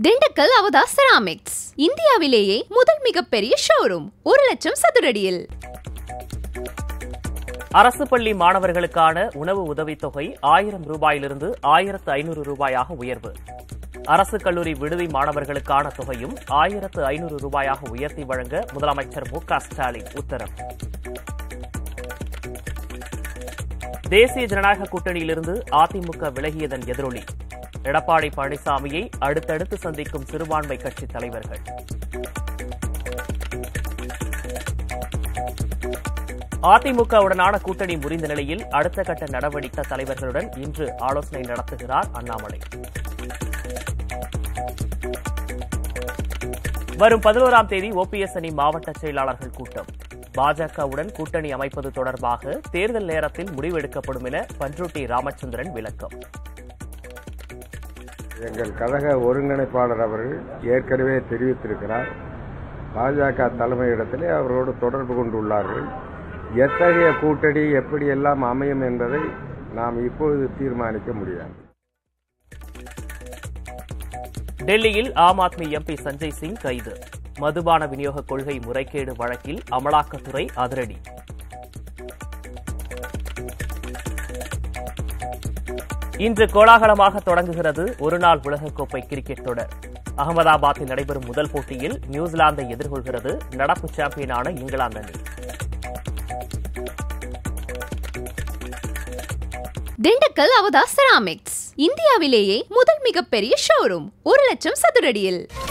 திண்டுக்கல் அவதா செராமிக்ஸ் இந்தியாவிலேயே முதல் மிகப்பெரிய ஷோரூம் ஒரு லட்சம் சதுரடியில் அரசு பள்ளி மாணவர்களுக்கான உணவு உதவித்தொகை ஆயிரம் ரூபாயிலிருந்து ஆயிரத்து ஐநூறு ரூபாயாக உயர்வு அரசு கல்லூரி விடுதி மாணவர்களுக்கான தொகையும் ஆயிரத்து ஐநூறு ரூபாயாக உயர்த்தி வழங்க முதலமைச்சர் மு க ஸ்டாலின் உத்தரவு தேசிய ஜனநாயக கூட்டணியிலிருந்து அதிமுக விலகியதன் எதிரொலி எடப்பாடி பழனிசாமியை அடுத்தடுத்து சந்திக்கும் சிறுபான்மை கட்சி தலைவர்கள் அதிமுகவுடனான கூட்டணி முறிந்த நிலையில் அடுத்த கட்ட நடவடிக்கை தலைவர்களுடன் இன்று ஆலோசனை நடத்துகிறார் அண்ணாமலை வரும் பதினோராம் தேதி ஓபிஎஸ் அணி மாவட்ட செயலாளர்கள் கூட்டம் பாஜகவுடன் கூட்டணி அமைப்பது தொடர்பாக தேர்தல் நேரத்தில் முடிவெடுக்கப்படும் என பன்ருட்டி ராமச்சந்திரன் விளக்கம் எங்கள் கழக ஒருங்கிணைப்பாளர் அவர்கள் ஏற்கனவே தெரிவித்திருக்கிறார் பாஜக தலைமையிடத்திலே அவரோடு தொடர்பு கொண்டுள்ளார்கள் எத்தகைய கூட்டணி எப்படியெல்லாம் அமையும் என்பதை நாம் இப்பொழுது தீர்மானிக்க முடியாது டெல்லியில் ஆம் ஆத்மி எம்பி சஞ்சய் சிங் கைது மதுபான விநியோக கொள்கை முறைகேடு வழக்கில் அமலாக்கத்துறை அதிரடி இன்று கோலாகலமாக தொடங்குகிறது ஒருநாள் உலகக்கோப்பை கிரிக்கெட் தொடர் அகமதாபாத்தில் நடைபெறும் முதல் போட்டியில் நியூசிலாந்தை எதிர்கொள்கிறது நடப்பு சாம்பியனான இங்கிலாந்து அணி திண்டுக்கல் அவதா செராமிக்ஸ் இந்தியாவிலேயே முதல் மிகப்பெரிய ஷோரூம் ஒரு லட்சம் சதுரடியில்